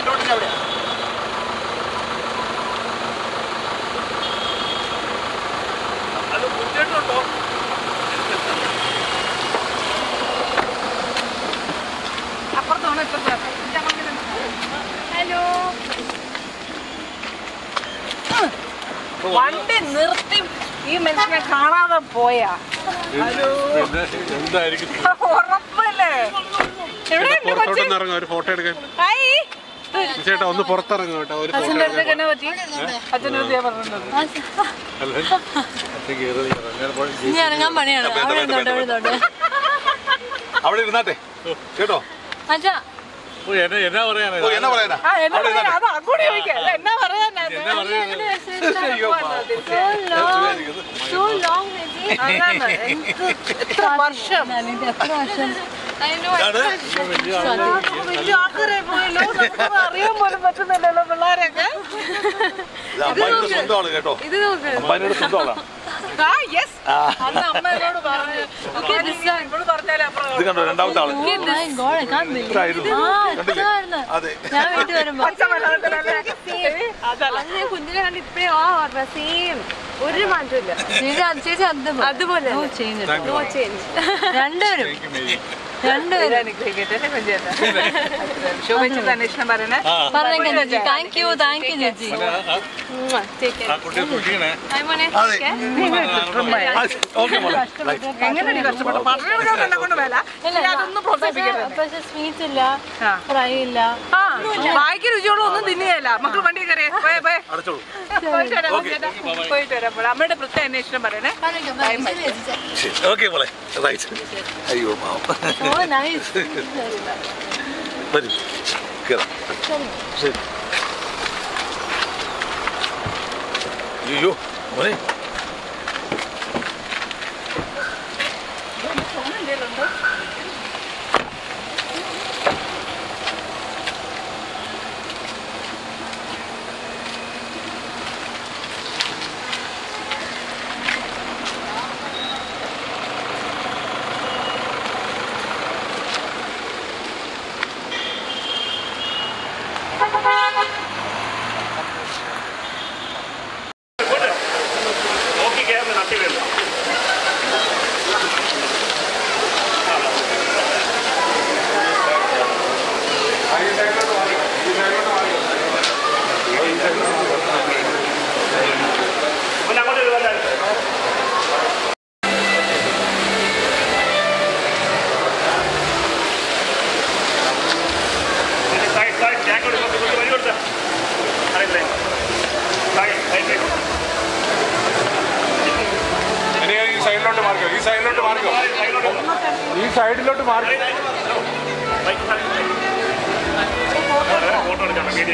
Main റോഡിന്റെ അവിടെ അത് മുന്നോട്ടുണ്ടോ അപ്പുറത്താണ് ഇപ്പുറത്താണ് ഹലോ വണ്ടി നിർത്തി ഈ മനുഷ്യനെ കാണാതെ പോയാ എന്തായിരിക്കും ഉറപ്പല്ലേ എവിടെയുണ്ട് കൊച്ചി? പുറത്തോട്ടൊന്ന് ഇറങ്ങാം ഒരു ഫോട്ടോ എടുക്കാൻ ഹായ് ചേട്ടാ ഒന്ന് പുറത്തിറങ്ങും കേട്ടോ ഒരു ഫോട്ടോ അച്ഛൻ്റെ അടുത്തേക്ക് എന്നെ പറ്റി അച്ഛൻ്റെ അടുത്ത് ഞാൻ പറഞ്ഞത് ഇനി ഇറങ്ങാൻ പണിയാണ് അവിടെ ഇരുന്നോട്ടെ അവിടെ ഇരുന്നോട്ടെ അവിടെ ഇരുന്നാട്ടെ കേട്ടോ അച്ഛാ എന്നാ എന്നാ പറയാനാ ഓ എന്നാ പറയാനാ ആ എന്നാ പറയാ അത് അങ്ങോട്ട് ചോദിക്കാം ഇത് എന്നാ പറയാനാ അയ്യോ so long രജി. അതാണ് എന്ത് എത്ര വർഷം എത്ര വർഷം ഇതാണ് വലിയ ആൾക്കാരെ പോയല്ലോ നമുക്കത് അറിയാൻ പോലും പറ്റുന്നില്ലല്ലോ പിള്ളേരൊക്കെ ഇത് അമ്മായിയുടെ സ്വന്തം ആള് കേട്ടോ ഇത് നോക്ക് അമ്മായിയുടെ സ്വന്തം ആളാണ് ആ യെസ് അന്ന് അമ്മ എന്നോട് പറഞ്ഞു എന്നോട് പറഞ്ഞാലേ അപ്പുറം ഇത് കണ്ടോ രണ്ടാമത്തെ ആള് Oh my God, I can't believe it. ഇത്രയായിരുന്നു. ആ, കണ്ടില്ലേ? ഇത്രയായിരുന്നു. അതെ ഞാൻ വീട്ടിൽ വരുമ്പോ പച്ച വെള്ളത്തിലല്ലേ അതല്ല അത് ഞാൻ കുഞ്ഞിനെ കണ്ട് ഇപ്പഴേ ആ ഓർമ്മ സെയിം ഒരു മാറ്റമില്ല ചേച്ചി അത് ചേച്ചി അതുപോലെ അതുപോലെ No change at all. No change രണ്ടുപേരും രണ്ടുപേരും അനുഗ്രഹിക്കട്ടെ കുഞ്ചേട്ടാ ശോഭിച്ചത് അന്വേഷണം പറയണേ പറഞ്ഞേക്കാം ചേച്ചി താങ്ക് യു താങ്ക് യു ചേച്ചി ആ കുട്ടിയെ സൂക്ഷിക്കണേ മോനെ അതെ ഓക്കെ മോളെ എങ്ങനെ കഷ്ടപ്പെട്ടു പറഞ്ഞെടുക്കാൻ എന്നെ കൊണ്ട് വേല ഇനി അതൊന്നും പ്രോത്സാഹിപ്പിക്കരുത് പക്ഷെ സ്വീറ്റ്സ് ഇല്ല ആ. ഫ്രൈ ഇല്ല ആ വായിക്ക് രുചിയോളം ഒന്നും തിന്നുകയല്ല മക്കൾ വണ്ടി കയറിയേ പോയേ പോയേ അടച്ചോളൂ പോയിട്ട് വരാം കുഞ്ചേട്ടാ. പോയിട്ട് വരാം മോളെ. അമ്മയുടെ പ്രത്യേക അന്വേഷണം പറയണേ പറഞ്ഞേക്കാം, പറഞ്ഞേക്കാം. ശരി, ചേച്ചി. ശരി ഓക്കെ മോളെ റൈറ്റ് അയ്യോ പാവം So nice. വരൂ കേറാം ശരി അയ്യോ മോനെ ഇനി ഈ സൈഡിലോട്ട് മാറിക്കോ ഈ സൈഡിലോട്ട് മാറിക്കോ ഈ സൈഡിലോട്ട് മാറി ഫോട്ടോ എടുക്കണം മീഡിയ